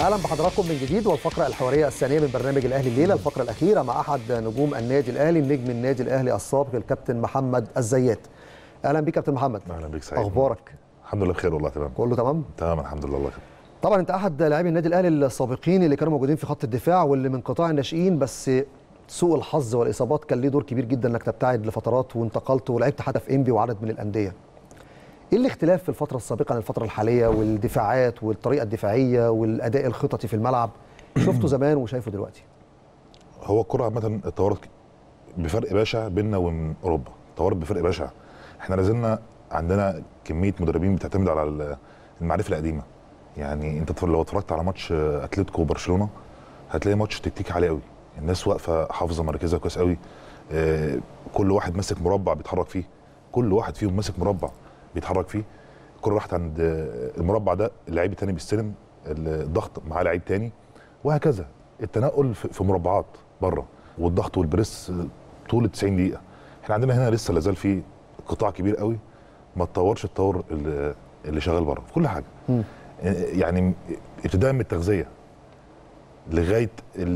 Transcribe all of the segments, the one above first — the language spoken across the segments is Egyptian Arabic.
اهلا بحضراتكم من جديد والفقره الحواريه الثانيه من برنامج الاهلي الليله الفقره الاخيره مع احد نجوم النادي الاهلي نجم النادي الاهلي السابق الكابتن محمد الزيات اهلا بيك كابتن محمد اهلا بيك سعيد اخبارك الحمد لله بخير والله تمام كله تمام تمام الحمد لله الله خير طبعا انت احد لاعبي النادي الاهلي السابقين اللي كانوا موجودين في خط الدفاع واللي من قطاع الناشئين بس سوء الحظ والاصابات كان ليه دور كبير جدا انك تبتعد لفترات وانتقلت ولعبت حتى في انبي وعدد من الانديه ايه الاختلاف في الفتره السابقه عن الفتره الحاليه والدفاعات والطريقه الدفاعيه والاداء الخططي في الملعب شفته زمان وشايفه دلوقتي هو الكره عامه اتطورت بفرق بشع بيننا وبين اوروبا اتطورت بفرق بشع احنا لازلنا عندنا كميه مدربين بتعتمد على المعرفه القديمه يعني انت لو اتفرجت على ماتش اتلتيكو وبرشلونه هتلاقي ماتش تكتيكي عالي قوي الناس واقفه حافظه مركزها كويس قوي اه كل واحد ماسك مربع بيتحرك فيه كل واحد فيهم ماسك مربع بيتحرك فيه الكره راحت عند المربع ده اللعيب الثاني بيستلم الضغط معاه لعيب تاني وهكذا التنقل في مربعات بره والضغط والبريس طول 90 دقيقه احنا عندنا هنا لسه لازال في قطاع كبير قوي ما اتطورش التطور اللي شغال بره في كل حاجه م. يعني ابتداء من التغذيه لغايه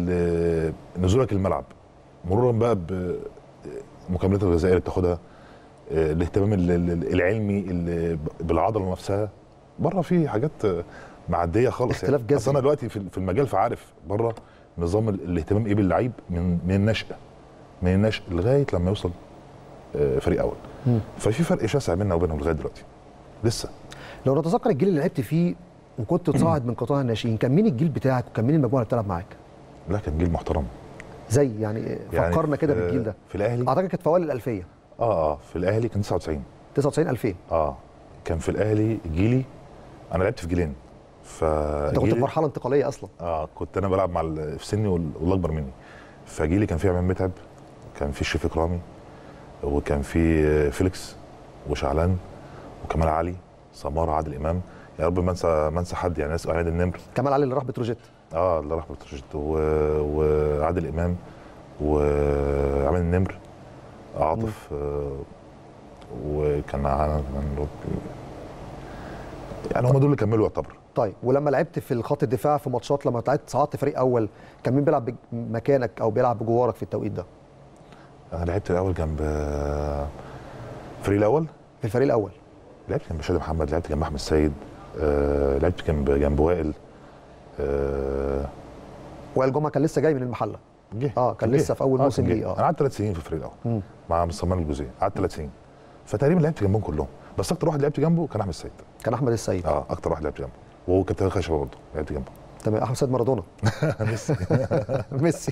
نزولك الملعب مرورا بقى بمكملات الغذائيه اللي بتاخدها الاهتمام العلمي بالعضله نفسها بره في حاجات معديه خالص اختلاف يعني. اصل انا دلوقتي في المجال فعارف بره نظام الاهتمام ايه باللعيب من من النشأه من النشأ لغايه لما يوصل فريق اول م. ففي فرق شاسع بيننا وبينهم لغايه دلوقتي لسه لو نتذكر الجيل اللي لعبت فيه وكنت تصاعد من قطاع الناشئين كان مين الجيل بتاعك وكان مين المجموعه اللي بتلعب معاك؟ لا كان جيل محترم زي يعني, يعني فكرنا كده بالجيل ده في الاهلي اعتقد كانت في اوائل الالفيه اه اه في الاهلي كان 99 99 2000 اه كان في الاهلي جيلي انا لعبت في جيلين ف انت كنت في مرحله انتقاليه اصلا اه كنت انا بلعب مع في سني والاكبر مني فجيلي كان فيه عماد متعب كان فيه الشريف اكرامي وكان فيه فيليكس وشعلان وكمال علي سماره عادل امام يا رب ما انسى ما انسى حد يعني ناس عماد النمر كمال علي اللي راح بتروجيت اه اللي راح بتروجيت و... وعادل امام وعماد النمر عاطف آه وكان يعني هم دول اللي كملوا يعتبر طيب ولما لعبت في الخط الدفاع في ماتشات لما طلعت صعدت فريق اول كان مين بيلعب مكانك او بيلعب بجوارك في التوقيت ده؟ انا لعبت الاول جنب الفريق الاول في الفريق الاول لعبت جنب شادي محمد لعبت جنب احمد السيد آه لعبت جنب جنب وائل آه وائل جمعه كان لسه جاي من المحله جه اه كان لسه في اول موسم ليه اه انا قعدت ثلاث سنين في الفريق الاول م. مع مصمم الجزئيه قعدت ثلاث سنين فتقريبا لعبت جنبهم كلهم بس اكتر واحد لعبت جنبه كان احمد السيد كان احمد السيد اه اكتر واحد لعبت جنبه وهو كابتن خشبه برضه لعبت جنبه تمام احمد سيد مارادونا ميسي ميسي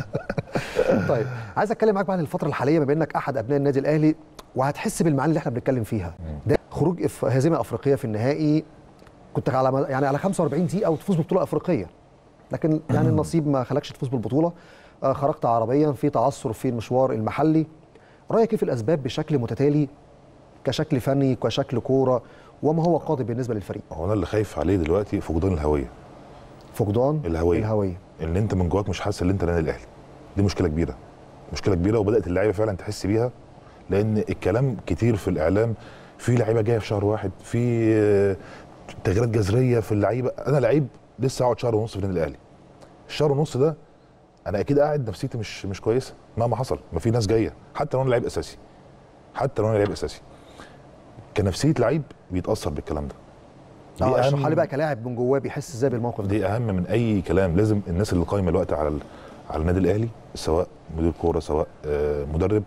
طيب عايز اتكلم معاك بقى عن الفتره الحاليه بما انك احد ابناء النادي الاهلي وهتحس بالمعاني اللي احنا بنتكلم فيها ده خروج هزيمه افريقيه في النهائي كنت على يعني على 45 دقيقه وتفوز ببطوله افريقيه لكن يعني النصيب ما خلاكش تفوز بالبطوله آه خرجت عربيا في تعثر في المشوار المحلي رايك ايه في الاسباب بشكل متتالي كشكل فني كشكل كوره وما هو قادم بالنسبه للفريق هو انا اللي خايف عليه دلوقتي فقدان الهويه فقدان الهويه الهويه ان انت من جواك مش حاسس ان انت نادي الاهلي دي مشكله كبيره مشكله كبيره وبدات اللعيبه فعلا تحس بيها لان الكلام كتير في الاعلام في لعيبه جايه في شهر واحد في تغييرات جذريه في اللعيبه انا لعيب لسه هقعد شهر ونص في النادي الاهلي الشهر ونص ده انا اكيد قاعد نفسيتي مش مش كويسه مهما حصل ما في ناس جايه حتى لو انا لعيب اساسي حتى لو انا لعيب اساسي كنفسيه لعيب بيتاثر بالكلام ده اه اشرح لي بقى كلاعب من جواه بيحس ازاي بالموقف ده دي اهم من اي كلام لازم الناس اللي قايمه الوقت على على النادي الاهلي سواء مدير كوره سواء مدرب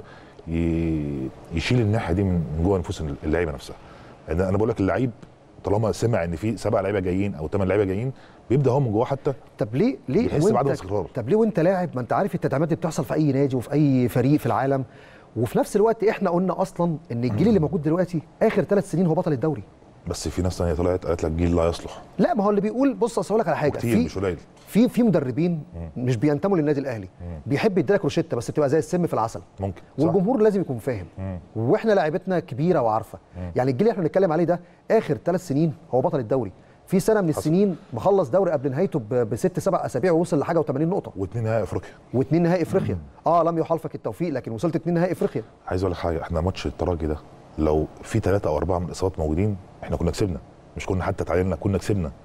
يشيل الناحيه دي من جوه نفوس اللعيبه نفسها لان انا بقول لك اللعيب طالما سمع ان في سبع لعيبه جايين او ثمان لعيبه جايين بيبدا هو من جوه حتى طب ليه ليه يحس بعدم استقرار طب ليه وانت لاعب ما انت عارف التدعيمات دي بتحصل في اي نادي وفي اي فريق في العالم وفي نفس الوقت احنا قلنا اصلا ان الجيل اللي موجود دلوقتي اخر ثلاث سنين هو بطل الدوري بس في ناس ثانيه طلعت قالت لك جيل لا يصلح لا ما هو اللي بيقول بص اصل اقول لك على حاجه كتير مش قليل في في مدربين مش بينتموا للنادي الاهلي بيحب يديلك روشته بس بتبقى زي السم في العسل ممكن والجمهور لازم يكون فاهم مم. واحنا لاعيبتنا كبيره وعارفه مم. يعني الجيل اللي احنا بنتكلم عليه ده اخر ثلاث سنين هو بطل الدوري في سنه من السنين مخلص دوري قبل نهايته ب- بست سبع اسابيع ووصل لحاجه و80 نقطه واثنين نهائي افريقيا واثنين نهائي افريقيا اه لم يحالفك التوفيق لكن وصلت اثنين نهائي افريقيا عايز اقول لك حاجه احنا ماتش الترجي ده لو في ثلاثه او اربعه من الاصابات موجودين احنا كنا كسبنا مش كنا حتى تعادلنا كنا كسبنا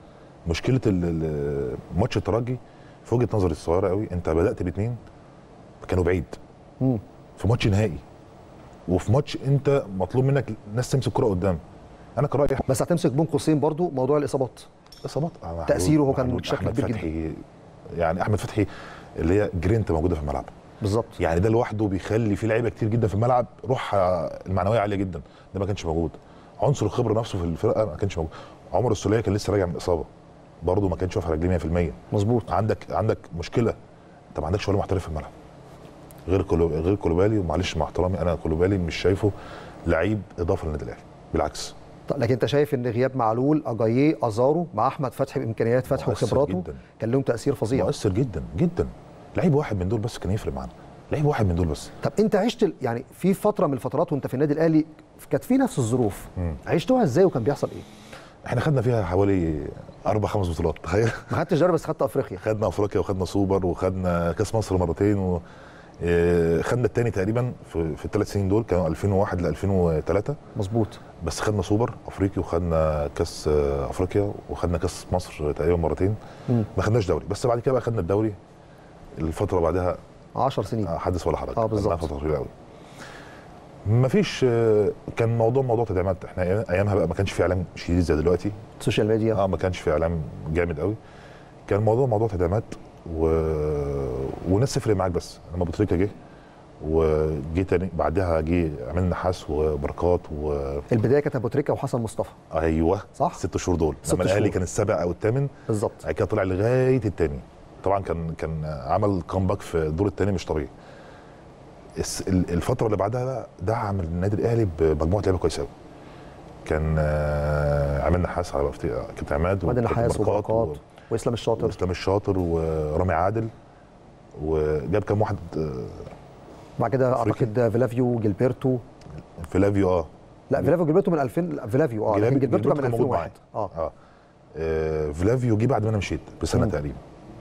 مشكله ال- ال- ماتش الترجي في وجهه نظري الصغيره قوي انت بدات باثنين كانوا بعيد مم. في ماتش نهائي وفي ماتش انت مطلوب منك ناس تمسك كرة قدام انا كرايي بس هتمسك بين قوسين برضو موضوع الاصابات اصابات تأثيره هو كان محمود بشكل احمد كبير جدا. فتحي يعني احمد فتحي اللي هي جرينت موجوده في الملعب بالظبط يعني ده لوحده بيخلي في لعيبه كتير جدا في الملعب روحها المعنويه عاليه جدا ده ما كانش موجود عنصر الخبره نفسه في الفرقه ما كانش موجود عمر السوليه كان لسه راجع من اصابه برضه ما كانش واقف على رجليه 100% مظبوط عندك عندك مشكله انت ما عندكش ولا محترف في الملعب غير كولو غير كولوبالي ومعلش مع احترامي انا كولوبالي مش شايفه لعيب اضافه للنادي الاهلي بالعكس طب لكن انت شايف ان غياب معلول اجاييه ازارو مع احمد فتحي بامكانيات فتحي مؤثر وخبراته جداً. كان لهم تاثير فظيع مؤثر جدا جدا لعيب واحد من دول بس كان يفرق معانا لعيب واحد من دول بس طب انت عشت ال- يعني في فتره من الفترات وانت في النادي الاهلي كانت في نفس الظروف مم. عشتوها ازاي وكان بيحصل ايه؟ احنا خدنا فيها حوالي اربع خمس بطولات تخيل ما خدتش دوري بس خدت افريقيا خدنا افريقيا وخدنا سوبر وخدنا كاس مصر مرتين و آه، خدنا الثاني تقريبا في, في الثلاث سنين دول كانوا 2001 ل 2003 مظبوط بس خدنا سوبر افريقي وخدنا كاس آه، افريقيا وخدنا كاس مصر تقريبا مرتين مم. ما خدناش دوري بس بعد كده بقى خدنا الدوري الفتره بعدها 10 سنين آه، حدث ولا حرج آه، بالظبط. خدناها فتره طويله قوي ما فيش كان موضوع موضوع تدعيمات احنا أيام- ايامها بقى ما كانش في اعلام شديد زي دلوقتي السوشيال ميديا اه ما كانش في اعلام جامد قوي كان الموضوع موضوع تدعيمات و... وناس تفرق معاك بس لما ابو تريكه جه وجه تاني بعدها جه عماد نحاس وبركات و البدايه كانت ابو تريكه وحسن مصطفى ايوه صح؟ ست شهور دول ست لما الاهلي شهور. كان السابع او الثامن بالظبط بعد كده طلع لغايه الثاني طبعا كان كان عمل كومباك في الدور الثاني مش طبيعي الس- ال- الفتره اللي بعدها بقى دعم النادي الاهلي بمجموعه لعيبه كويسه قوي كان آه، عماد نحاس على وقت- كابتن عماد وبعدين وكابتن نحاس بركات وبركات واسلام الشاطر واسلام الشاطر ورامي عادل وجاب كام واحد آه، بعد كده أفريقيا. اعتقد فيلافيو جilberto فلافيو اه لا فيلافيو جilberto من 2000 لا، فيلافيو اه لكن جيلابي- جilberto كان من موجود 2001 معايا. اه اه آه، فلافيو جه بعد ما انا مشيت بسنه مم. تقريبا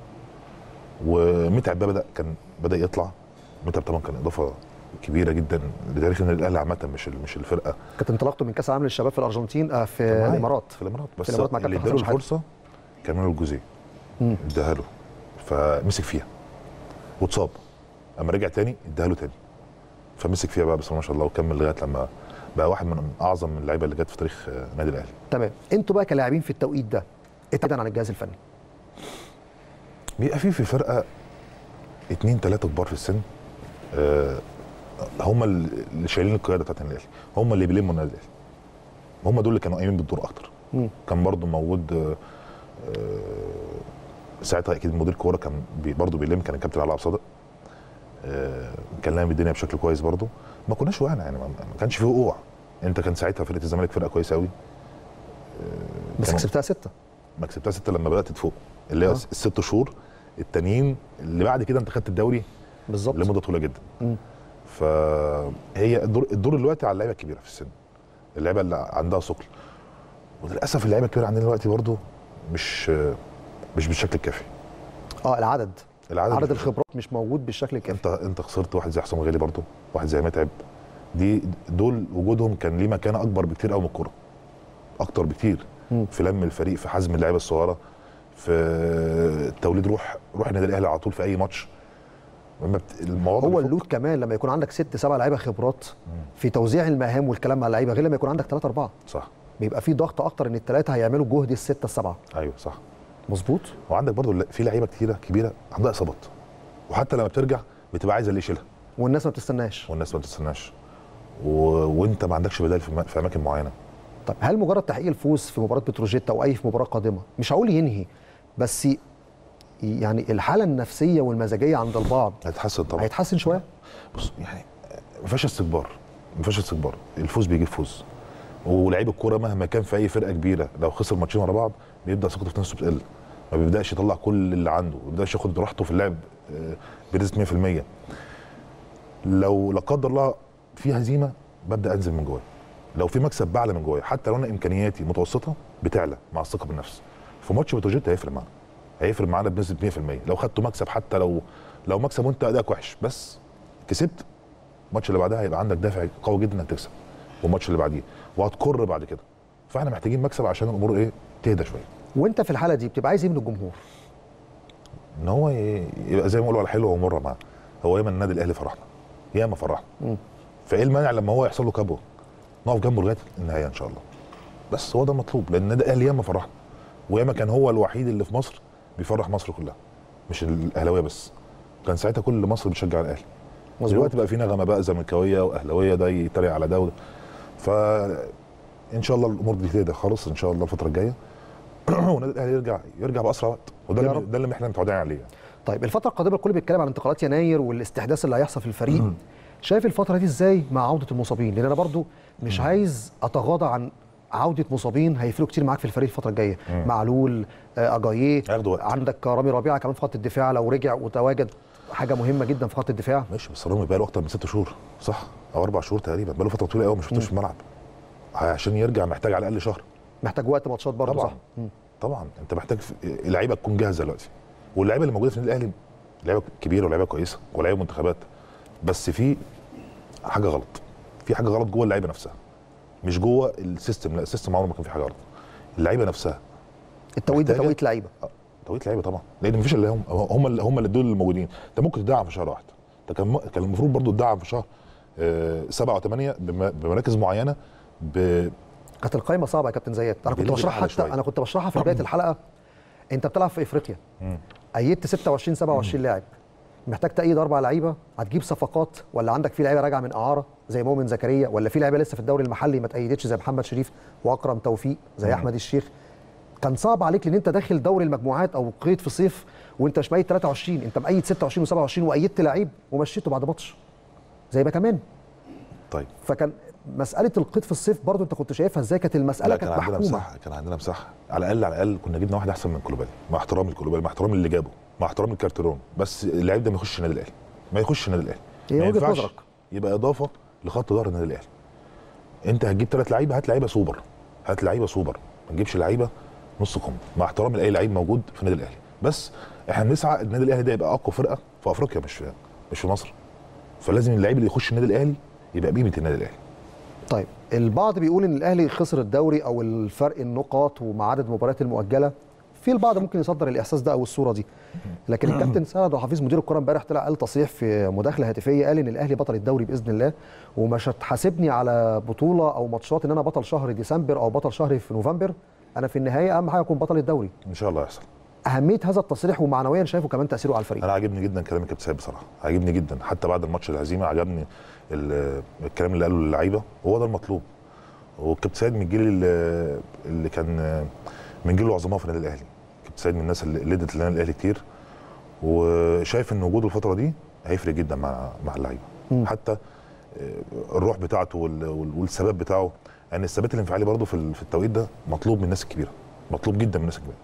ومتعب بقى بدا كان بدا يطلع متعب طبعا كان اضافه كبيره جدا لتاريخ النادي الاهلي عامه مش ال- مش الفرقه كانت انطلاقته من كاس العالم للشباب في الارجنتين آه في كان معايا الامارات في الامارات بس الإمارات مع اللي كابتن اداله حسن الفرصه كان مانويل الجوزيه مم. اداها له فمسك فيها واتصاب اما رجع تاني اداها له تاني فمسك فيها بقى بسم الله ما شاء الله وكمل لغايه لما بقى واحد من اعظم اللعيبه اللي جت في تاريخ آه، النادي الاهلي تمام انتوا بقى كلاعبين في التوقيت ده ابعدا عن الجهاز الفني بيبقى في في فرقه اتنين تلاته كبار في السن آه، هم اللي شايلين القياده بتاعت النادي الاهلي هم اللي بيلموا النادي الاهلي هم دول اللي كانوا قايمين بالدور اكتر مم. كان برضو موجود آه، آه، ساعتها اكيد مدير كوره كان بي برضو بيلم كان الكابتن علاء عبد الصادق آه، كان لامم الدنيا بشكل كويس برضو ما كناش وقعنا يعني ما ما كانش فيه وقوع انت كان ساعتها فرقه الزمالك فرقه كويسه قوي بس كانوا- كسبتها ستة ما كسبتها سته لما بدات تفوق اللي هي آه. الست شهور التانيين اللي بعد كده انت خدت الدوري بالظبط لمده طويله جدا مم. فهي الدور الدور دلوقتي على اللعيبه الكبيره في السن اللعيبه اللي عندها ثقل وللاسف اللعيبه الكبيره عندنا دلوقتي برضو مش مش بالشكل الكافي اه العدد العدد عدد مش- الخبرات مش موجود بالشكل الكافي انت انت خسرت واحد زي حسام غالي برضو واحد زي متعب دي دول وجودهم كان ليه مكانه اكبر بكتير قوي من الكوره اكتر بكتير مم. في لم الفريق في حزم اللعيبه الصغيره في توليد روح روح النادي الاهلي على طول في اي ماتش لما بت- المواضيع هو بتفك- اللود كمان لما يكون عندك ست سبع لعيبه خبرات في توزيع المهام والكلام مع اللعيبه غير لما يكون عندك ثلاثه اربعه صح بيبقى في ضغط اكتر ان الثلاثه هيعملوا جهد السته السبعه ايوه صح مظبوط وعندك برضو لا- في لعيبه كتيره كبيره عندها اصابات وحتى لما بترجع بتبقى عايزه اللي يشيلها والناس ما بتستناش والناس ما بتستناش و... وانت ما عندكش بدائل في, م... في اماكن معينه طب هل مجرد تحقيق الفوز في مباراه بتروجيت او اي في مباراه قادمه مش هقول ينهي بس ي- يعني الحاله النفسيه والمزاجيه عند البعض هتتحسن طبعا هيتحسن شويه بص يعني ما فيهاش استكبار ما فيهاش استكبار الفوز بيجيب فوز ولعيب الكوره مهما كان في اي فرقه كبيره لو خسر ماتشين ورا بعض بيبدا ثقته في نفسه بتقل ما بيبداش يطلع كل اللي عنده ما بيبداش ياخد راحته في اللعب آه، بنسبه 100% لو لا قدر الله في هزيمه ببدا انزل من جوايا لو في مكسب بعلى من جوايا حتى لو انا امكانياتي متوسطه بتعلى مع الثقه بالنفس في ماتش بتروجيت هيفرق معانا هيفرق معانا بنسبه 100% لو خدته مكسب حتى لو لو مكسب وانت ادائك وحش بس كسبت الماتش اللي بعدها هيبقى عندك دافع قوي جدا انك تكسب والماتش اللي بعديه وهتكر بعد كده فاحنا محتاجين مكسب عشان الامور ايه تهدى شويه وانت في الحاله دي بتبقى عايز ايه من الجمهور ان هو ي- يبقى زي ما بيقولوا على حلوه ومره معاه هو ياما النادي الاهلي فرحنا ياما فرحنا مم. فايه المانع لما هو يحصل له كبوه نقف جنبه لغايه النهايه ان شاء الله بس هو ده المطلوب لان النادي الاهلي ياما فرحنا وياما كان هو الوحيد اللي في مصر بيفرح مصر كلها مش الاهلاويه بس كان ساعتها كل مصر بتشجع الاهلي مظبوط دلوقتي بقى في نغمه بقى زملكاويه واهلاويه ده يتريق على ده وده ف ان شاء الله الامور دي تهدى خالص ان شاء الله الفتره الجايه والنادي الاهلي يرجع يرجع باسرع وقت وده يا اللي رب. ده اللي احنا متعودين عليه يعني. طيب الفتره القادمه الكل بيتكلم عن انتقالات يناير والاستحداث اللي هيحصل في الفريق شايف الفتره دي ازاي مع عوده المصابين لان انا برضو مش عايز اتغاضى عن عوده مصابين هيفرقوا كتير معاك في الفريق الفتره الجايه مم. معلول آه، اجاييه هياخدوا وقت عندك رامي ربيعه كمان في خط الدفاع لو رجع وتواجد حاجه مهمه جدا في خط الدفاع ماشي بس رامي بقى له اكتر من ست شهور صح او اربع شهور تقريبا بقى له فتره طويله قوي ما شفتوش في الملعب عشان يرجع محتاج على الاقل شهر محتاج وقت ماتشات برضه طبعا صح مم. طبعا انت محتاج في- اللعيبه تكون جاهزه دلوقتي واللعيبه اللي موجوده في النادي الاهلي لعيبه كبيره ولعيبه كويسه ولعيبه منتخبات بس في حاجه غلط في حاجه غلط جوه اللعيبه نفسها مش جوه السيستم لا السيستم عمره ما كان في حاجه غلط اللعيبه نفسها التوقيت ده محتاجة- توقيت لعيبه توقيت لعيبه طبعا لان مفيش الا هم هم اللي هم اللي دول الموجودين انت ممكن تدعم في شهر واحد انت كان كان المفروض برضو تدعم في شهر آه، سبعه وثمانيه بم- بمراكز معينه ب... كانت القائمه صعبه يا كابتن زياد انا كنت بيلبس بشرحها على حتى شوية. انا كنت بشرحها في بدايه الحلقه انت بتلعب في افريقيا مم. ايدت 26 27 لاعب محتاج تأيد اربع لعيبه هتجيب صفقات ولا عندك في لعيبه راجعه من اعاره زي مؤمن زكريا ولا في لعيبه لسه في الدوري المحلي ما تأيدتش زي محمد شريف واكرم توفيق زي مم. احمد الشيخ كان صعب عليك لان انت داخل دوري المجموعات او قيد في صيف وانت مش مأيد 23 انت مأيد 26 و27 وايدت لعيب ومشيته بعد ماتش زي ما كمان طيب فكان مساله القيد في الصيف برضو انت كنت شايفها ازاي كانت المساله لا كانت كان عندنا محكومه مساحه كان عندنا مساحه على الاقل على الاقل كنا جبنا واحد احسن من كولوبالي مع احترامي لكولوبالي مع احترامي اللي جابه مع احترامي الكارترون بس اللعيب ده ما يخش النادي الاهلي ما يخش النادي الاهلي هي ما وجهة ينفعش نظرك. يبقى اضافه لخط ظهر النادي الاهلي انت هتجيب ثلاث لعيبه هات لعيبه سوبر هات لعيبه سوبر ما تجيبش لعيبه نص كم مع احترامي لاي لعيب موجود في النادي الاهلي بس احنا بنسعى النادي الاهلي ده يبقى اقوى فرقه في افريقيا مش في مش في مصر فلازم اللعيب اللي يخش النادي الاهلي يبقى بقيمه النادي الاهلي طيب البعض بيقول ان الاهلي خسر الدوري او الفرق النقاط ومع عدد المباريات المؤجله في البعض ممكن يصدر الاحساس ده او الصوره دي لكن الكابتن سعد عبد الحفيظ مدير الكره امبارح طلع قال تصريح في مداخله هاتفيه قال ان الاهلي بطل الدوري باذن الله ومش هتحاسبني على بطوله او ماتشات ان انا بطل شهر ديسمبر او بطل شهر في نوفمبر انا في النهايه اهم حاجه اكون بطل الدوري ان شاء الله يحصل اهميه هذا التصريح ومعنويا شايفه كمان تاثيره على الفريق انا عاجبني جدا كلام الكابتن سيد بصراحه عاجبني جدا حتى بعد الماتش الهزيمه عجبني ال- الكلام اللي قاله للعيبه وهو ده المطلوب والكابتن سيد من الجيل اللي, اللي كان من جيل العظماء في النادي الاهلي كابتن سيد من الناس اللي اللي ادت للنادي الاهلي كتير وشايف ان وجوده الفتره دي هيفرق جدا مع مع اللعيبه مم. حتى آه، الروح بتاعته وال- وال- والثبات بتاعه يعني الثبات الانفعالي برضه في ال- في التوقيت ده مطلوب من الناس الكبيره مطلوب جدا من الناس الكبيره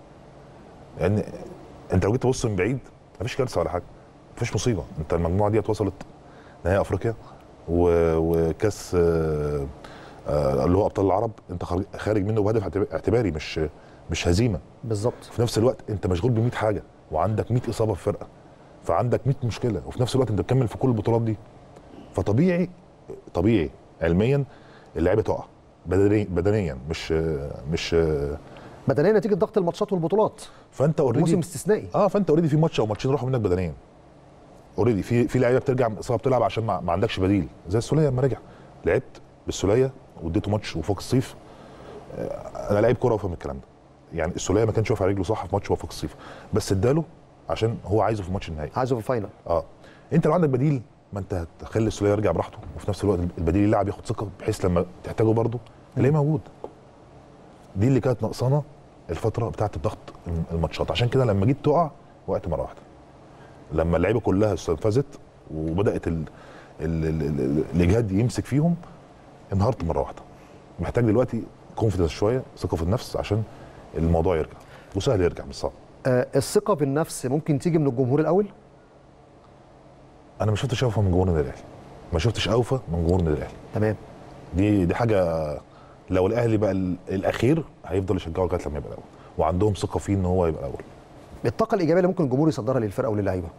لان انت لو جيت تبص من بعيد مفيش كارثه ولا حاجه مفيش مصيبه انت المجموعه دي وصلت نهائي افريقيا و- وكاس آه، آه، اللي هو ابطال العرب انت خارج- خارج منه بهدف اعتبا- اعتباري مش مش هزيمه بالظبط في نفس الوقت انت مشغول ب 100 حاجه وعندك 100 اصابه في فرقه فعندك 100 مشكله وفي نفس الوقت انت بتكمل في كل البطولات دي فطبيعي طبيعي علميا اللعيبه تقع بدنيا بدنيا مش مش بدنيا نتيجه ضغط الماتشات والبطولات فانت موسم اوريدي استثنائي اه فانت اوريدي في ماتش او ماتشين راحوا منك بدنيا اوريدي في في لعيبه بترجع من اصابه بتلعب عشان ما, ما عندكش بديل زي السوليه لما رجع لعبت بالسوليه واديته ماتش وفوق الصيف آه، انا لعيب كوره وفاهم الكلام ده يعني السوليه ما كانش واقف على رجله صح في ماتش وفوق الصيف بس اداله عشان هو عايزه في الماتش النهائي عايزه في الفاينل اه انت لو عندك بديل ما انت هتخلي السوليه يرجع براحته وفي نفس الوقت البديل يلعب ياخد ثقه بحيث لما تحتاجه برضه تلاقيه موجود دي اللي كانت ناقصانا الفتره بتاعت الضغط الم- الماتشات عشان كده لما جيت تقع وقعت مره واحده لما اللعيبه كلها استنفذت وبدات ال... ال... ال... ال... الاجهاد يمسك فيهم انهارت مره واحده محتاج دلوقتي كونفدنس شويه ثقه في النفس عشان الموضوع يرجع وسهل يرجع مش صعب آه الثقه بالنفس ممكن تيجي من الجمهور الاول انا ما شفتش اوفى من جمهور النادي الاهلي ما شفتش اوفى من جمهور النادي الاهلي تمام دي دي حاجه لو الاهلي بقى ال- الاخير هيفضل يشجعه لغايه لما يبقى الاول وعندهم ثقه فيه ان هو يبقى الاول الطاقه الايجابيه اللي ممكن الجمهور يصدرها للفرقه وللعيبه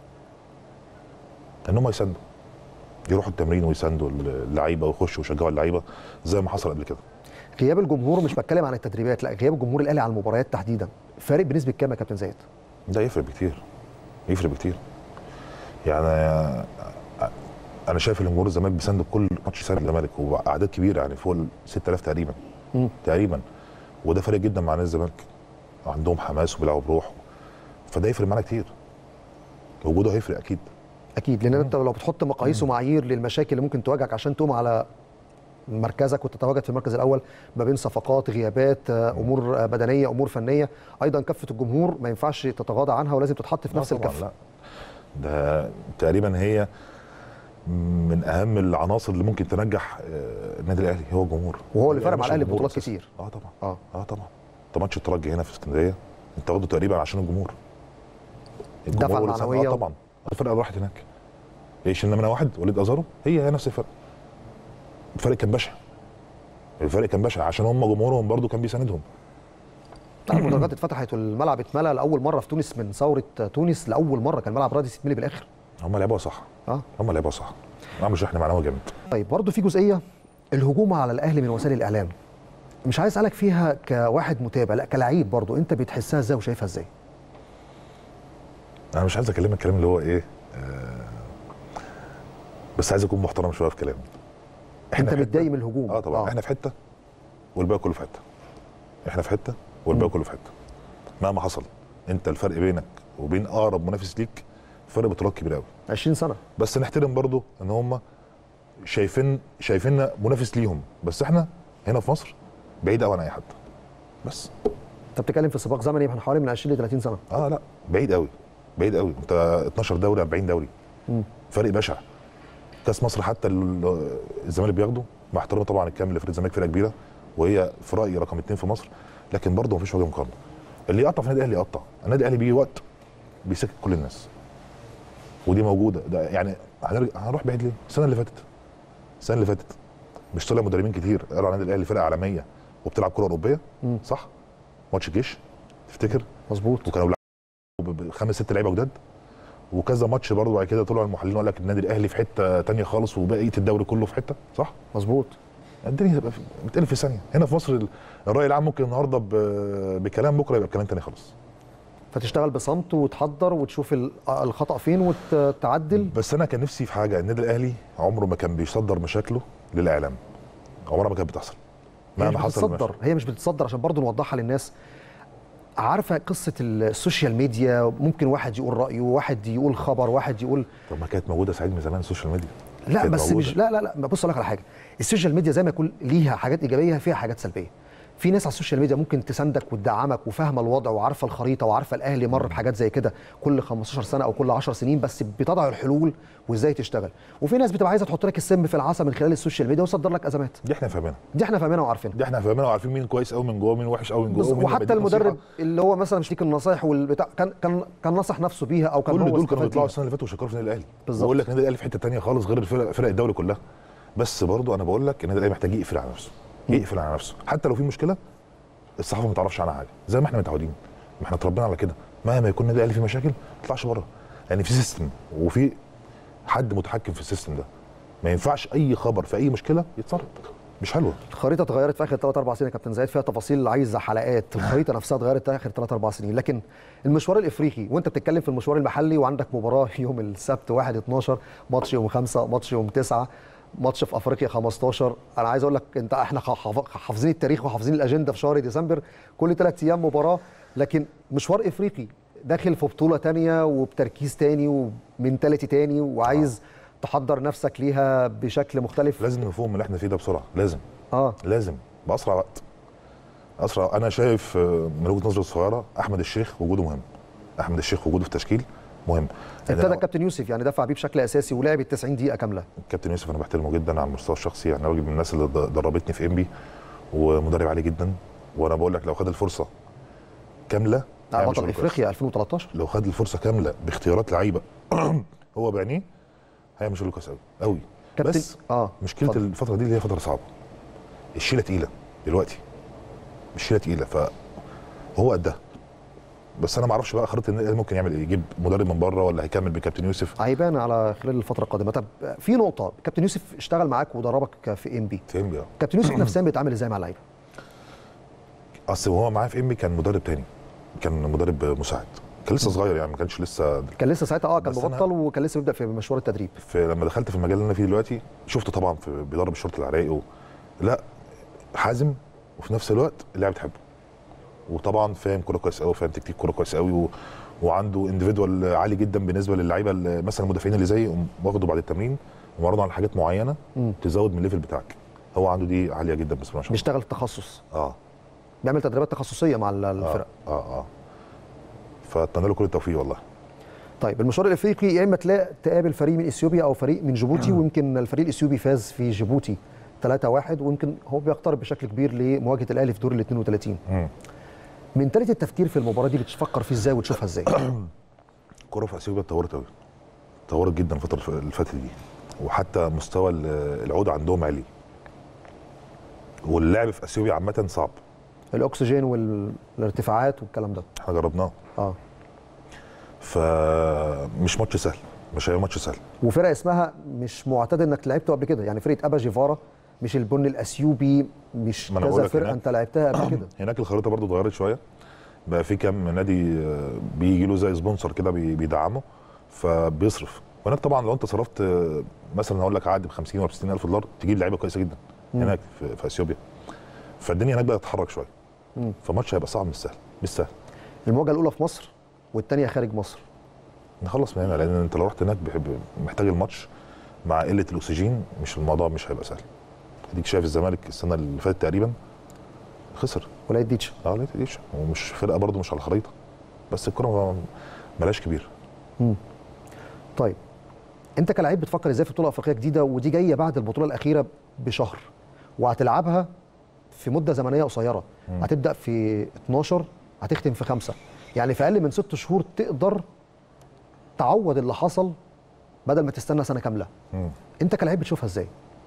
ان هم يساندوا يروحوا التمرين ويساندوا اللعيبه ويخشوا ويشجعوا اللعيبه زي ما حصل قبل كده غياب الجمهور مش بتكلم عن التدريبات لا غياب الجمهور الاهلي على المباريات تحديدا فارق بنسبه كام يا كابتن زايد ده يفرق بكتير يفرق بكتير يعني انا شايف ان جمهور الزمالك بيساند كل ماتش ساند الزمالك واعداد كبيره يعني فوق ال 6000 تقريبا مم. تقريبا وده فرق جدا مع نادي الزمالك عندهم حماس وبيلعبوا بروح فده يفرق معانا كتير وجوده هيفرق اكيد اكيد لان انت لو بتحط مقاييس ومعايير للمشاكل اللي ممكن تواجهك عشان تقوم على مركزك وتتواجد في المركز الاول ما بين صفقات غيابات آه، امور آه، بدنيه امور فنيه ايضا كفه الجمهور ما ينفعش تتغاضى عنها ولازم تتحط في لا نفس طبعاً الكفه لا ده تقريبا هي من اهم العناصر اللي ممكن تنجح آه، النادي الاهلي هو الجمهور وهو اللي فرق مع مش الاهلي الجمهور ببطولات أساساً. كتير اه طبعا اه اه طبعا انت ماتش الترجي هنا في اسكندريه انت واخده تقريبا عشان الجمهور الدفعة هو اللي ساند- المعنوية اه طبعا الفرقه اللي راحت هناك ايه شلنا منها واحد وليد ازارو هي هي نفس الفرق الفرق كان بشع الفرق كان بشع عشان هم جمهورهم برضو كان بيساندهم بتاع المدرجات اتفتحت والملعب اتملى لاول مره في تونس من ثوره تونس لاول مره كان ملعب رادس يتملي بالاخر هم لعبوها صح اه هم لعبوها صح عملوا شحن معنوي جامد طيب برضه في جزئيه الهجوم على الاهلي من وسائل الاعلام مش عايز اسالك فيها كواحد متابع لا كلعيب برضه انت بتحسها ازاي وشايفها ازاي انا مش عايز اكلمك الكلام اللي هو ايه آه بس عايز اكون محترم شويه في كلامي انت في حتة- متضايق من الهجوم اه طبعا احنا في حته والباقي كله في حته احنا في حته والباقي مم. كله في حته مهما حصل انت الفرق بينك وبين اقرب منافس ليك فرق بطولات كبير قوي 20 سنه بس نحترم برضو ان هم شايفين شايفيننا منافس ليهم بس احنا هنا في مصر بعيد قوي عن اي حد بس انت بتتكلم في سباق زمني من حوالي من 20 ل 30 سنه اه لا بعيد قوي بعيد قوي انت 12 دوري 40 دوري مم. فرق بشع كاس مصر حتى ال- الزمالك بياخده مع احترامي طبعا الكامل لفريق الزمالك فرقه كبيره وهي في رايي رقم اثنين في مصر لكن برضه مفيش وجه مقارنه اللي يقطع في النادي الاهلي يقطع النادي الاهلي بيجي وقت بيسكت كل الناس ودي موجوده ده يعني هنرجع هنروح بعيد ليه؟ السنه اللي فاتت السنه اللي فاتت مش طلع مدربين كتير قالوا على النادي الاهلي فرقه عالميه وبتلعب كره اوروبيه مم. صح؟ ماتش الجيش تفتكر؟ مظبوط وكانوا بيلعبوا بخمس ست لعيبه جداد وكذا ماتش برضه بعد كده طلعوا المحللين وقال لك النادي الاهلي في حته تانية خالص وبقيه الدوري كله في حته صح؟ مظبوط الدنيا تبقى في- بتقلب في ثانيه هنا في مصر ال- الراي العام ممكن النهارده ب- بكلام بكره يبقى بكلام تاني خالص فتشتغل بصمت وتحضر وتشوف ال- الخطا فين وتعدل بس انا كان نفسي في حاجه النادي الاهلي عمره ما كان بيصدر مشاكله للاعلام عمرها ما كانت بتحصل هي مش مهما حصل بتتصدر هي مش بتتصدر عشان برضه نوضحها للناس عارفه قصه السوشيال ميديا ممكن واحد يقول رايه واحد يقول خبر واحد يقول طب ما كانت موجوده سعيد من زمان السوشيال ميديا لا كانت بس موجودة. مش لا لا لا بص اقول لك على حاجه السوشيال ميديا زي ما يكون ليها حاجات ايجابيه فيها حاجات سلبيه في ناس على السوشيال ميديا ممكن تساندك وتدعمك وفاهمه الوضع وعارفه الخريطه وعارفه الاهلي مر بحاجات زي كده كل 15 سنه او كل 10 سنين بس بتضع الحلول وازاي تشتغل وفي ناس بتبقى عايزه تحط لك السم في العسل من خلال السوشيال ميديا وتصدر لك ازمات دي احنا فاهمينها دي احنا فاهمينها وعارفينها دي احنا فاهمينها وعارفين مين كويس قوي من جوه مين وحش قوي من جوه بص- ومين وحتى بيديك المدرب نصيحة. اللي هو مثلا مش ليك النصايح والبتاع كان كان كان نصح نفسه بيها او كان كل هو دول كانوا استفاد بيطلعوا بيها. السنه اللي فاتوا وشكروا في النادي الاهلي بالظبط. بقول لك النادي الاهلي في حته تانية خالص غير الفرق فرق الدوري كلها بس برضو انا بقول لك النادي الاهلي محتاج يقفل على نفسه يقفل على نفسه حتى لو في مشكله الصحافه ما تعرفش عنها حاجه زي ما احنا متعودين ما احنا اتربينا على كده مهما يكون النادي الاهلي فيه مشاكل ما تطلعش بره لان في سيستم وفي حد متحكم في السيستم ده ما ينفعش اي خبر في اي مشكله يتسرب مش حلوه الخريطه اتغيرت في اخر 3 4 سنين يا كابتن زايد فيها تفاصيل عايزه حلقات الخريطه نفسها اتغيرت في اخر 3 4 سنين لكن المشوار الافريقي وانت بتتكلم في المشوار المحلي وعندك مباراه يوم السبت 1 12 ماتش يوم 5 ماتش يوم 9 ماتش في افريقيا 15 انا عايز اقول لك انت احنا حاف- حافظين التاريخ وحافظين الاجنده في شهر ديسمبر كل ثلاث ايام مباراه لكن مشوار افريقي داخل في بطوله تانية وبتركيز تاني ومنتاليتي تاني وعايز تحضر نفسك ليها بشكل مختلف لازم نفهم من اللي احنا فيه ده بسرعه لازم اه لازم باسرع وقت اسرع انا شايف آه، من وجهه نظري الصغيره احمد الشيخ وجوده مهم احمد الشيخ وجوده في التشكيل مهم ابتدى أنا- الكابتن يوسف يعني دفع بيه بشكل اساسي ولعب ال 90 دقيقه كامله الكابتن يوسف انا بحترمه جدا على المستوى الشخصي يعني راجل من الناس اللي د- دربتني في انبي ومدرب عالي جدا وانا بقول لك لو خد الفرصه كامله هيعمل بطل شغل كويس. افريقيا 2013 لو خد الفرصه كامله باختيارات لعيبه هو بعينيه هيعمل شغل كويس قوي قوي كابتن بس اه مشكله اتفضل. الفتره دي اللي هي فتره صعبه الشيله تقيله دلوقتي الشيله تقيله فهو قدها بس انا ما اعرفش بقى خريطه النادي ممكن يعمل ايه يجيب مدرب من بره ولا هيكمل بكابتن يوسف هيبان على خلال الفتره القادمه طب في نقطه كابتن يوسف اشتغل معاك ودربك في ام بي في انبي اه كابتن يوسف نفسيا بيتعامل ازاي مع اللعيبه اصل وهو معاه في امي كان مدرب تاني كان مدرب مساعد كان لسه صغير يعني ما كانش لسه كان لسه ساعتها اه كان بس أنا- مبطل وكان لسه بيبدا في مشوار التدريب في لما دخلت في المجال اللي انا فيه دلوقتي شفته طبعا في بيدرب الشرطه العراقي و... لا حازم وفي نفس الوقت اللاعب تحبه وطبعا فاهم كوره كويس قوي فاهم تكتيك كوره كويس قوي و... وعنده انديفيدوال عالي جدا بالنسبه للعيبه اللي- مثلا المدافعين اللي زي واخده بعد التمرين ومرضوا على حاجات معينه مم. تزود من الليفل بتاعك هو عنده دي عاليه جدا بسم الله ما شاء الله بيشتغل التخصص اه بيعمل تدريبات تخصصيه مع ال- الفرق اه اه, آه. فاتمنى له كل التوفيق والله طيب المشوار الافريقي يا اما تلاقي تقابل فريق من اثيوبيا او فريق من جيبوتي ويمكن الفريق الاثيوبي فاز في جيبوتي 3-1 ويمكن هو بيقترب بشكل كبير لمواجهه الاهلي في دور ال 32 مم. من تالت التفكير في المباراه دي بتفكر فيه ازاي وتشوفها ازاي الكوره في اثيوبيا اتطورت قوي اتطورت جدا الفتره اللي فاتت دي وحتى مستوى ال- العود عندهم عالي واللعب في اثيوبيا عامه صعب الاكسجين والارتفاعات والكلام ده احنا جربناه اه فمش ماتش سهل مش هيبقى ماتش سهل وفرق اسمها مش معتاد انك لعبته قبل كده يعني فرقه ابا جيفارا مش البن الاثيوبي مش ما أنا بقول كذا لك فرقه هناك- انت لعبتها قبل كده هناك الخريطه برضو اتغيرت شويه بقى في كام نادي آه، بيجي له زي سبونسر كده بي- بيدعمه فبيصرف وهناك طبعا لو انت صرفت آه، مثلا هقول لك عقد ب 50 ولا ب 60 الف دولار تجيب لعيبه كويسه جدا مم. هناك في, في اثيوبيا فالدنيا هناك بقت تتحرك شويه مم. فماتش هيبقى صعب مش سهل مش سهل المواجهه الاولى في مصر والثانيه خارج مصر نخلص من هنا لان انت لو رحت هناك بحب محتاج الماتش مع قله الاكسجين مش الموضوع مش هيبقى سهل اديك شايف الزمالك السنه اللي فاتت تقريبا خسر ولا ديتش اه لا تقليش ومش فرقه برضه مش على الخريطه بس الكره ما- ملاش كبير طيب انت كلاعب بتفكر ازاي في بطوله افريقيه جديده ودي جايه بعد البطوله الاخيره بشهر وهتلعبها في مده زمنيه قصيره مم. هتبدا في 12 هتختم في خمسة يعني في اقل من ست شهور تقدر تعوض اللي حصل بدل ما تستنى سنه كامله مم. انت كلاعب بتشوفها ازاي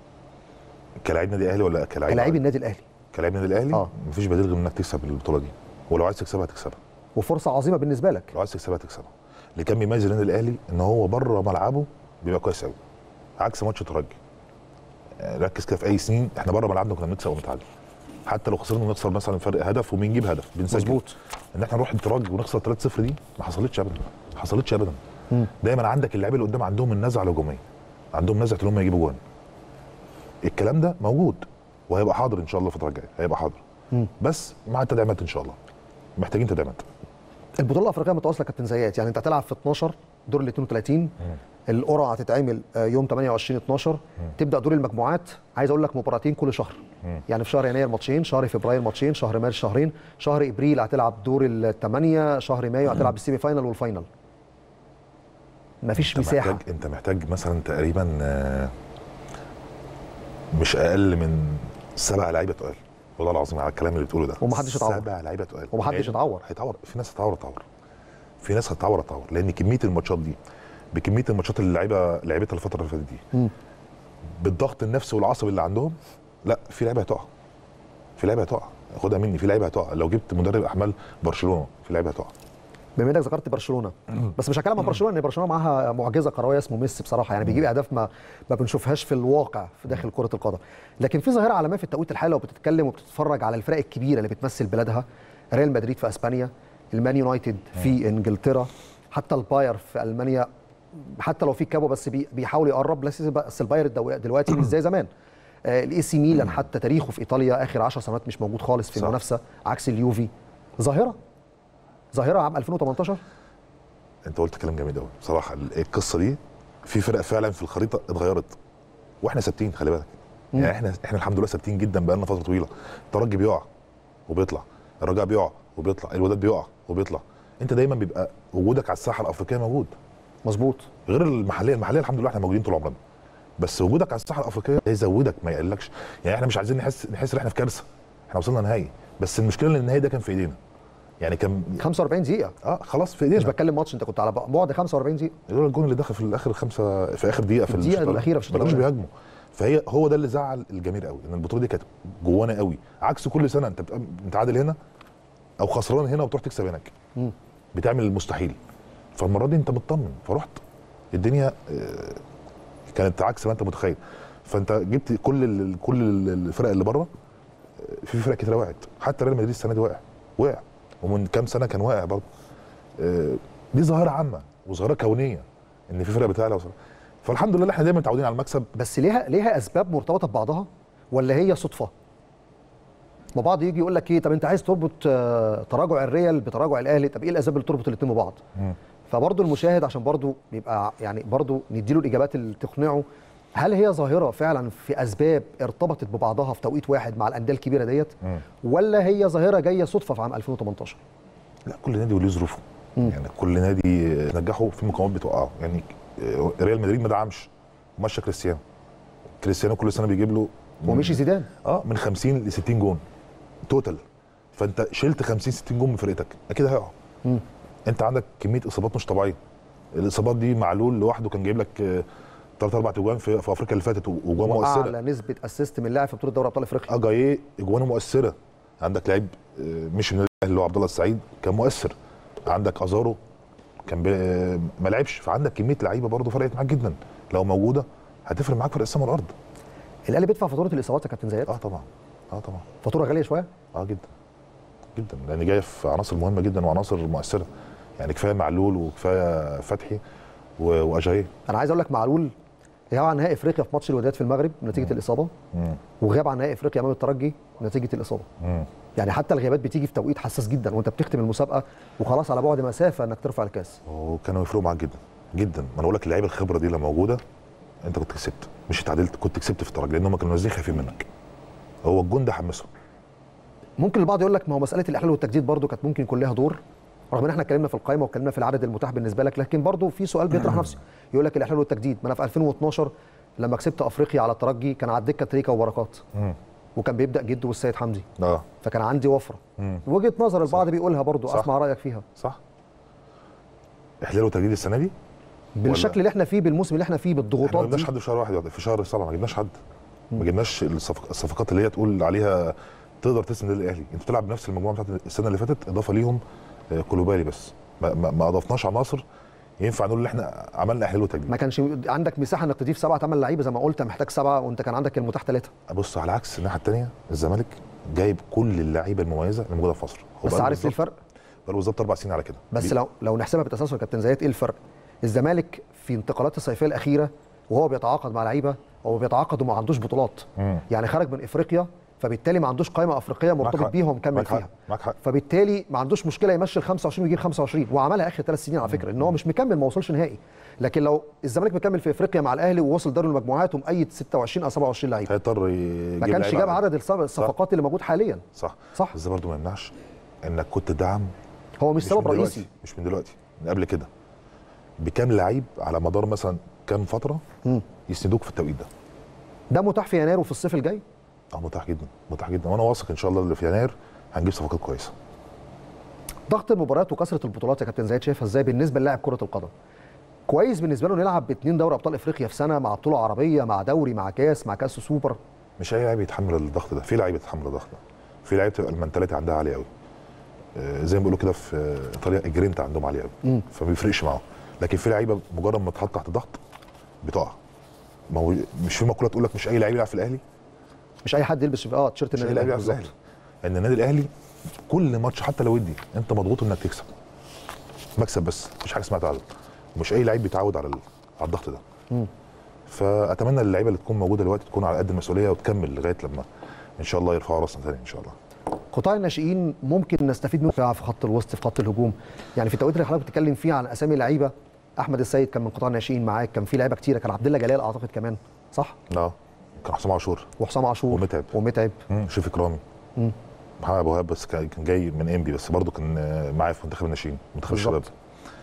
كلاعب نادي اهلي ولا كلاعب كلاعب النادي الاهلي كلاعب نادي الاهلي آه. مفيش بديل غير انك تكسب البطوله دي ولو عايز تكسبها هتكسبها وفرصه عظيمه بالنسبه لك لو عايز تكسبها هتكسبها اللي كان بيميز النادي الاهلي ان هو بره ملعبه بيبقى كويس قوي عكس ماتش الترجي آه، ركز كده في اي سنين احنا بره ملعبنا كنا بنكسب ونتعادل حتى لو خسرنا نخسر مثلا فرق هدف وبنجيب هدف بنسجل مظبوط ان احنا نروح الترجي ونخسر 3-0 دي ما حصلتش ابدا ما حصلتش ابدا مم. دايما عندك اللعيبه اللي قدام عندهم النزعه الهجوميه عندهم نزعه ان هم يجيبوا جوان الكلام ده موجود وهيبقى حاضر ان شاء الله الفتره الجايه هيبقى حاضر مم. بس مع التدعيمات ان شاء الله محتاجين تدعيمات البطوله الافريقيه متواصله كابتن زيات يعني انت هتلعب في 12 دور ال 32 القرعه هتتعمل آه، يوم 28 12 تبدا دور المجموعات عايز اقول لك مباراتين كل شهر مم. يعني في شهر يناير ماتشين شهر فبراير ماتشين شهر مارس شهرين شهر ابريل هتلعب دور الثمانيه شهر مايو هتلعب السيمي فاينال والفاينل مفيش انت مساحه محتاج انت محتاج مثلا تقريبا آه، مش اقل من سبع لعيبه تقال والله العظيم على الكلام اللي بتقوله ده ومحدش يتعور. سبع لعيبه تقال ومحدش لأن يتعور. هيتعور في ناس هتتعور تتعور في ناس هتتعور تتعور لان كميه الماتشات دي بكميه الماتشات اللي اللعيبه لعبتها الفتره اللي فاتت دي مم. بالضغط النفسي والعصبي اللي عندهم لا في لعيبه هتقع في لعيبه هتقع خدها مني في لعيبه هتقع لو جبت مدرب احمال برشلونه في لعيبه هتقع بما انك ذكرت برشلونه بس مش هتكلم عن برشلونه ان برشلونه معاها معجزه كرويه اسمه ميسي بصراحه يعني بيجيب اهداف ما ما بنشوفهاش في الواقع في داخل كره القدم لكن في ظاهره عالميه في التوقيت الحالي لو بتتكلم وبتتفرج على الفرق الكبيره اللي بتمثل بلادها ريال مدريد في اسبانيا المان يونايتد في انجلترا حتى الباير في المانيا حتى لو في كابو بس بي- بيحاول يقرب بس بس الباير الدو- دلوقتي مش زي زمان الاي سي ميلان حتى تاريخه في ايطاليا اخر 10 سنوات مش موجود خالص في صح. المنافسه عكس اليوفي ظاهره ظاهره عام 2018 انت قلت كلام جميل قوي بصراحه ال- القصه دي في فرق فعلا في الخريطه اتغيرت واحنا ثابتين خلي بالك يعني احنا احنا الحمد لله ثابتين جدا بقالنا فتره طويله الترجي بيقع وبيطلع الرجاء بيقع وبيطلع الوداد بيقع وبيطلع انت دايما بيبقى وجودك على الساحه الافريقيه موجود مظبوط غير المحليه المحليه الحمد لله احنا موجودين طول عمرنا بس وجودك على الساحه الافريقيه يزودك ما يقلكش يعني احنا مش عايزين نحس نحس ان احنا في كارثه احنا وصلنا نهائي بس المشكله ان النهائي ده كان في ايدينا يعني كان 45 دقيقه اه خلاص في مش ايدينا بتكلم ماتش انت كنت على بعد 45 دقيقه دول الجون اللي دخل في الاخر خمسه في اخر دقيقه في الدقيقة الشوط الأخيرة في الشوط ما كانوش الأول. بيهاجموا فهي هو ده اللي زعل الجماهير قوي ان البطوله دي كانت جوانا قوي عكس كل سنه انت بتبقى متعادل هنا او خسران هنا وتروح تكسب هناك مم. بتعمل المستحيل فالمره دي انت مطمن فرحت الدنيا آه، كانت عكس ما انت متخيل فانت جبت كل ال- كل ال- الفرق اللي بره آه، في فرق كتير وقعت حتى ريال مدريد السنه دي واقع وقع ومن كام سنه كان واقع برضه آه، دي ظاهره عامه وظاهره كونيه ان في فرق بتعلى وصل. فالحمد لله احنا دايما متعودين على المكسب بس ليها ليها اسباب مرتبطه ببعضها ولا هي صدفه؟ ما بعض يجي يقول لك ايه طب انت عايز تربط آه، تراجع الريال بتراجع الاهلي طب ايه الاسباب اللي تربط الاثنين ببعض؟ فبرضه المشاهد عشان برضه بيبقى يعني برضه نديله الاجابات اللي تقنعه هل هي ظاهره فعلا في اسباب ارتبطت ببعضها في توقيت واحد مع الانديه الكبيره ديت مم. ولا هي ظاهره جايه صدفه في عام 2018 لا كل نادي وليه ظروفه يعني كل نادي نجحه في مقاومات بتوقعه يعني آه، ريال مدريد ما دعمش ومشى كريستيانو كريستيانو كل سنه بيجيب له ومشي زيدان اه من 50 ل 60 جون توتال فانت شلت 50 60 جون من فرقتك اكيد هيقعوا مم. انت عندك كميه اصابات مش طبيعيه الاصابات دي معلول لوحده كان جايب لك ثلاث اربع اجوان في, في افريقيا اللي فاتت واجوان مؤثره واعلى نسبه اسيست من لاعب في بطوله دوري ابطال افريقيا اجاييه اجوانه مؤثره عندك لعيب آه، مش من الاهلي اللي هو عبد الله السعيد كان مؤثر عندك ازارو كان بي... آه، ما لعبش فعندك كميه لعيبه برضه فرقت معاك جدا لو موجوده هتفرق معاك فرق السما والارض الاهلي بيدفع فاتوره الاصابات يا كابتن زياد اه طبعا اه طبعا فاتوره غاليه شويه اه جدا جدا لان جايه في عناصر مهمه جدا وعناصر مؤثره يعني كفايه معلول وكفايه فتحي و- واجاييه انا عايز اقول لك معلول غاب عن نهائي افريقيا في ماتش الوداد في المغرب نتيجه الاصابه مم. وغاب عن نهائي افريقيا امام الترجي نتيجه الاصابه مم. يعني حتى الغيابات بتيجي في توقيت حساس جدا وانت بتختم المسابقه وخلاص على بعد مسافه انك ترفع الكاس وكانوا يفرقوا معاك جدا جدا ما انا بقول لك اللعيبه الخبره دي لو موجوده انت كنت كسبت مش اتعادلت كنت كسبت في الترجي لان هم كانوا نازلين خايفين منك هو الجون ده حمسهم ممكن البعض يقول لك ما هو مساله الاحلال والتجديد برضو كانت ممكن يكون لها دور رغم ان احنا اتكلمنا في القائمه واتكلمنا في العدد المتاح بالنسبه لك لكن برضو في سؤال بيطرح نفسه يقول لك الاحلال والتجديد ما انا في 2012 لما كسبت افريقيا على الترجي كان على الدكه تريكا وبركات مم. وكان بيبدا جده والسيد حمدي اه فكان عندي وفره مم. وجهه نظر البعض بيقولها برضو صح. اسمع رايك فيها صح احلال وتجديد السنه دي بالشكل اللي احنا فيه بالموسم اللي احنا فيه احنا ما بالضغوطات جبناش دي حد في شهر واحد في شهر سبعه ما جبناش حد ما جبناش الصفق- الصفقات اللي هي تقول عليها تقدر تسند الاهلي انت بتلعب بنفس المجموعه بتاعت السنه اللي فاتت اضافه ليهم آه، كولوبالي بس ما, ما, ما اضفناش عناصر ينفع نقول ان احنا عملنا احلال وتجديد ما كانش عندك مساحه انك تضيف سبعه ثمان لعيبه زي ما قلت محتاج سبعه وانت كان عندك المتاح ثلاثه بص على عكس الناحيه الثانيه الزمالك جايب كل اللعيبه المميزه اللي موجوده في مصر هو بس بقاله عارف ايه بالظبط- الفرق؟ بقاله بالظبط اربع سنين على كده بس بي- لو لو نحسبها بالتسلسل يا كابتن زياد ايه الفرق؟ الزمالك في انتقالات الصيفيه الاخيره وهو بيتعاقد مع لعيبه هو بيتعاقد وما عندوش بطولات مم. يعني خرج من افريقيا فبالتالي ما عندوش قائمه افريقيه مرتبط حق. بيها ومكمل معاك حق. فيها معاك حق فبالتالي ما عندوش مشكله يمشي ال 25 ويجيب 25 وعملها اخر ثلاث سنين على فكره ان هو مش مكمل ما وصلش نهائي لكن لو الزمالك مكمل في افريقيا مع الاهلي ووصل دوري المجموعات ومقيد 26 او 27 لعيب هيضطر يجيب ما كانش لعيبة جاب عدد. عدد الصف- الصفقات اللي موجود حاليا صح صح بس ده برضه ما يمنعش انك كنت دعم هو مش مش سبب من رئيسي دلوقتي مش من دلوقتي من قبل كده بكام لعيب على مدار مثلا كام فتره مم. يسندوك في التوقيت ده ده متاح في يناير وفي الصيف الجاي اه متاح جدا متاح جدا وانا واثق ان شاء الله اللي في يناير هنجيب صفقات كويسه ضغط المباريات وكثره البطولات يا كابتن زايد شايفها ازاي بالنسبه للاعب كره القدم كويس بالنسبه له نلعب باثنين دوري ابطال افريقيا في سنه مع بطوله عربيه مع دوري مع كاس مع كاس سوبر مش اي لعيب يتحمل الضغط ده في لعيبه تتحمل الضغط ده في لعيبه تبقى المنتاليتي عندها عاليه قوي آه، زي ما بيقولوا كده في آه، ايطاليا الجرينتا عندهم عاليه قوي مم. فما بيفرقش معاهم لكن في لعيبه مجرد ما تحط تحت ضغط بتقع ما هو مش في مقوله تقول لك مش اي لعيب يلعب في الاهلي مش اي حد يلبس اه تيشيرت مش النادي اي لعيب الاهلي يلعب في بالظبط الاهلي ان النادي الاهلي كل ماتش حتى لو ودي انت مضغوط انك تكسب مكسب بس مفيش حاجه اسمها تعادل مش اي لعيب بيتعود على ال- على الضغط ده مم. فاتمنى اللعيبه اللي تكون موجوده دلوقتي تكون على قد المسؤوليه وتكمل لغايه لما ان شاء الله يرفعوا راسنا تاني ان شاء الله قطاع الناشئين ممكن نستفيد منه في خط الوسط في خط الهجوم يعني في التوقيت اللي حضرتك بتتكلم فيه عن اسامي لعيبه احمد السيد كان من قطاع الناشئين معاك كان في لعيبه كتيره كان عبد الله جلال اعتقد كمان صح اه كان حسام عاشور وحسام عاشور ومتعب. ومتعب مم، شريف اكرامي مم. محمد ابو وهاب بس كان كان جاي من انبي بس برضه كان آه، معايا في منتخب الناشئين منتخب بالظبط. الشباب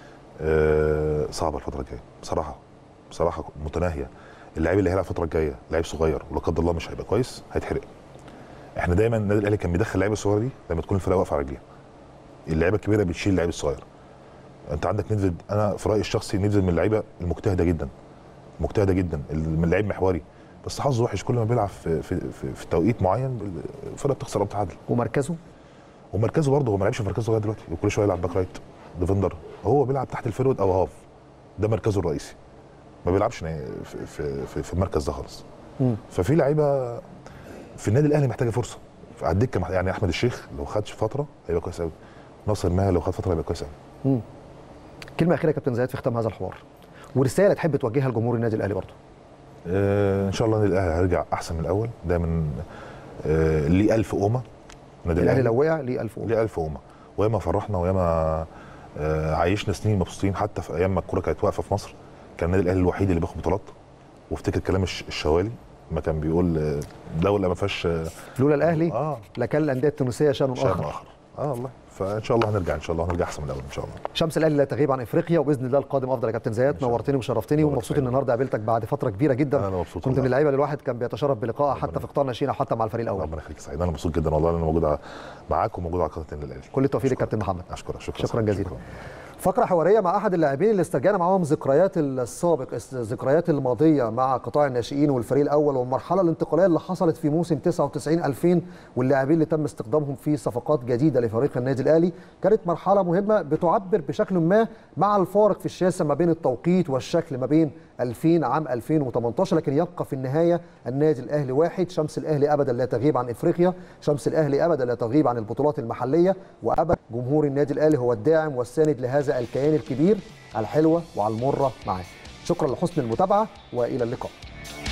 آه صعبه الفتره الجايه بصراحه بصراحه متناهيه اللعيب اللي هيلعب الفتره الجايه لعيب صغير ولا قدر الله مش هيبقى كويس هيتحرق احنا دايما النادي الاهلي كان بيدخل اللعيبه الصغيره دي لما تكون الفرقه واقفه على رجليها اللعيبه الكبيره بتشيل اللعيب الصغير انت عندك نيدفيد انا في رايي الشخصي نيدفيد من اللعيبه المجتهده جدا مجتهده جدا من اللعيب محوري بس حظه وحش كل ما بيلعب في في في, في توقيت معين الفرقه بتخسر او بتعادل ومركزه ومركزه برضه هو ما لعبش في مركزه لغايه دلوقتي وكل شويه يلعب باك رايت ديفندر هو بيلعب تحت الفيرود او هاف ده مركزه الرئيسي ما بيلعبش نا- في في في, في المركز ده خالص مم. ففي لعيبه في النادي الاهلي محتاجه فرصه على الدكه مح- يعني احمد الشيخ لو خدش فتره هيبقى كويس قوي ناصر ماهر لو خد فتره هيبقى كويس قوي كلمه اخيره يا كابتن زياد في ختام هذا الحوار ورساله تحب توجهها لجمهور النادي الاهلي برضه آه ان شاء الله النادي الاهلي هيرجع احسن من الاول دايما آه ليه 1000 قومه النادي الاهلي لو وقع ليه 1000 ليه 1000 قومه وياما فرحنا وياما آه عايشنا سنين مبسوطين حتى في ايام ما الكوره كانت واقفه في مصر كان النادي الاهلي الوحيد اللي بياخد بطولات وافتكر كلام الش- الشوالي ما كان بيقول آه، دوله ما فيهاش آه، لولا الاهلي اه لكان الانديه التونسيه شان شان اخر اخر اه والله فان شاء الله هنرجع ان شاء الله هنرجع احسن من الاول ان شاء الله شمس الاهلي لا تغيب عن افريقيا وباذن الله القادم افضل يا كابتن زياد شاء الله. نورتني وشرفتني الله ومبسوط ان يخليك. النهارده قابلتك بعد فتره كبيره جدا انا مبسوط كنت من والله. اللعيبه اللي الواحد كان بيتشرف بلقائها حتى ربنا في قطاع ناشئين او حتى مع الفريق الاول ربنا يخليك سعيد انا مبسوط جدا والله ان انا موجود معاك وموجود على قناه النادي الاهلي كل التوفيق لك شكراً. كابتن محمد اشكرك شكرا شكرا سعيد. جزيلا شكراً. فقرة حوارية مع أحد اللاعبين اللي استرجعنا معاهم ذكريات السابق الذكريات الماضية مع قطاع الناشئين والفريق الأول والمرحلة الانتقالية اللي حصلت في موسم 99 2000 واللاعبين اللي تم استخدامهم في صفقات جديدة لفريق النادي الأهلي كانت مرحلة مهمة بتعبر بشكل ما مع الفارق في الشاسع ما بين التوقيت والشكل ما بين 2000 عام 2018 لكن يبقى في النهاية النادي الأهلي واحد شمس الأهلي أبدا لا تغيب عن إفريقيا شمس الأهلي أبدا لا تغيب عن البطولات المحلية وأبدا جمهور النادي الأهلي هو الداعم والساند لهذا الكيان الكبير الحلوة وعلى المرة معاه شكرا لحسن المتابعة وإلى اللقاء